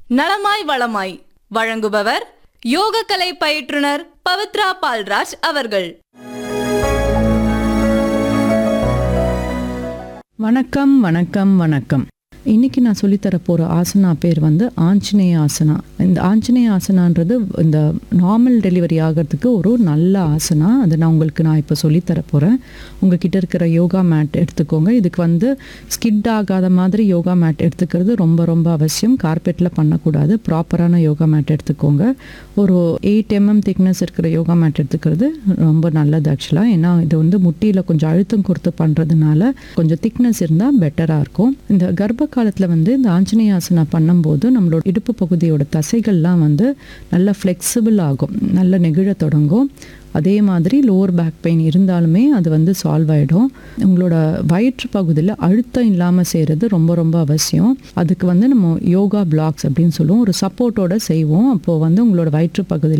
நலமாய் வளமாய் வழங்குபவர் யோகக்கலை பயிற்றுனர் பவித்ரா பால்ராஜ் அவர்கள் வணக்கம் வணக்கம் வணக்கம் இன்னைக்கு நான் சொல்லித்தர போகிற ஆசனா பேர் வந்து ஆஞ்சநேய ஆசனா இந்த ஆஞ்சநேய ஆசனான்றது இந்த நார்மல் டெலிவரி ஆகிறதுக்கு ஒரு நல்ல ஆசனா அதை நான் உங்களுக்கு நான் இப்போ சொல்லித்தர போகிறேன் உங்ககிட்ட இருக்கிற யோகா மேட் எடுத்துக்கோங்க இதுக்கு வந்து ஸ்கிட் ஆகாத மாதிரி யோகா மேட் எடுத்துக்கிறது ரொம்ப ரொம்ப அவசியம் கார்பெட்டில் பண்ணக்கூடாது ப்ராப்பரான யோகா மேட் எடுத்துக்கோங்க ஒரு எயிட் எம்எம் திக்னஸ் இருக்கிற யோகா மேட் எடுத்துக்கிறது ரொம்ப நல்லது ஆக்சுவலாக ஏன்னா இது வந்து முட்டியில் கொஞ்சம் அழுத்தம் கொடுத்து பண்ணுறதுனால கொஞ்சம் திக்னஸ் இருந்தால் பெட்டராக இருக்கும் இந்த கர்ப்ப காலத்தில் வந்து இந்த ஆஞ்சநேயாசனா பண்ணும்போது நம்மளோட இடுப்பு பகுதியோட தசைகள்லாம் வந்து நல்லா ஃப்ளெக்சிபிள் ஆகும் நல்லா நெகிழ தொடங்கும் அதே மாதிரி லோவர் பேக் பெயின் இருந்தாலுமே அது வந்து சால்வ் ஆகிடும் உங்களோட வயிற்று பகுதியில் அழுத்தம் இல்லாமல் செய்கிறது ரொம்ப ரொம்ப அவசியம் அதுக்கு வந்து நம்ம யோகா பிளாக்ஸ் அப்படின்னு சொல்லுவோம் ஒரு சப்போர்ட்டோட செய்வோம் அப்போது வந்து உங்களோட வயிற்று பகுதியில்